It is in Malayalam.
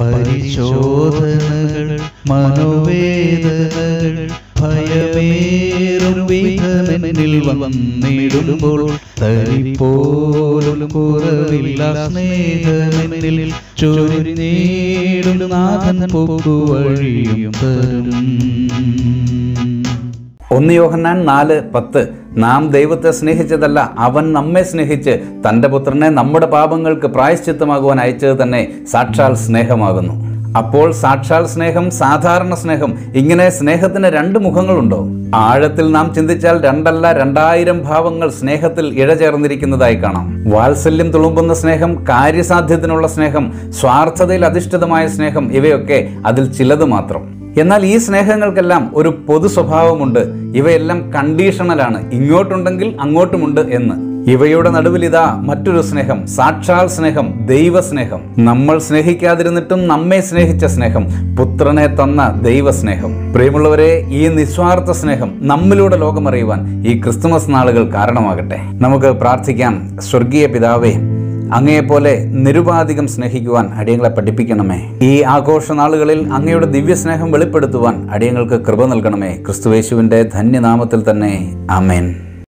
പരിശോധനകൾ മനോവേദനകൾ ഭയമേറും വിധമെന്നിൽ വന്നിടുമ്പോൾ തരിപ്പോലും കുറവില്ല സ്നേഹമെന്നിൽ ചൊരിഞ്ഞേടും നാഥൻ പോക്കുവഴിയും തരും ഒന്ന് യോഹന്നാൻ നാല് പത്ത് നാം ദൈവത്തെ സ്നേഹിച്ചതല്ല അവൻ നമ്മെ സ്നേഹിച്ച് തൻ്റെ പുത്രനെ നമ്മുടെ പാപങ്ങൾക്ക് പ്രായശ്ചിത്തമാകുവാൻ അയച്ചത് തന്നെ സാക്ഷാൽ സ്നേഹമാകുന്നു അപ്പോൾ സാക്ഷാൽ സ്നേഹം സാധാരണ സ്നേഹം ഇങ്ങനെ സ്നേഹത്തിന് രണ്ട് മുഖങ്ങളുണ്ടോ ആഴത്തിൽ നാം ചിന്തിച്ചാൽ രണ്ടല്ല രണ്ടായിരം ഭാവങ്ങൾ സ്നേഹത്തിൽ ഇഴചേർന്നിരിക്കുന്നതായി കാണാം വാത്സല്യം തുളുമ്പുന്ന സ്നേഹം കാര്യസാധ്യത്തിനുള്ള സ്നേഹം സ്വാർത്ഥതയിൽ അധിഷ്ഠിതമായ സ്നേഹം ഇവയൊക്കെ അതിൽ ചിലത് മാത്രം എന്നാൽ ഈ സ്നേഹങ്ങൾക്കെല്ലാം ഒരു പൊതു സ്വഭാവമുണ്ട് ഇവയെല്ലാം കണ്ടീഷണലാണ് ഇങ്ങോട്ടുണ്ടെങ്കിൽ അങ്ങോട്ടുമുണ്ട് എന്ന് ഇവയുടെ നടുവിൽ ഇതാ മറ്റൊരു സ്നേഹം സാക്ഷാൽ സ്നേഹം ദൈവസ്നേഹം നമ്മൾ സ്നേഹിക്കാതിരുന്നിട്ടും നമ്മെ സ്നേഹിച്ച സ്നേഹം പുത്രനെ തന്ന ദൈവസ്നേഹം പ്രിയമുള്ളവരെ ഈ നിസ്വാർത്ഥ സ്നേഹം നമ്മിലൂടെ ലോകമറിയുവാൻ ഈ ക്രിസ്തുമസ് നാളുകൾ കാരണമാകട്ടെ നമുക്ക് പ്രാർത്ഥിക്കാം സ്വർഗീയ പിതാവേ അങ്ങയെപ്പോലെ നിരുപാധികം സ്നേഹിക്കുവാൻ അടിയങ്ങളെ പഠിപ്പിക്കണമേ ഈ ആഘോഷ നാളുകളിൽ അങ്ങയുടെ ദിവ്യസ്നേഹം വെളിപ്പെടുത്തുവാൻ അടിയങ്ങൾക്ക് കൃപ നൽകണമേ ക്രിസ്തുവേശുവിൻ്റെ ധന്യനാമത്തിൽ തന്നെ ആമേൻ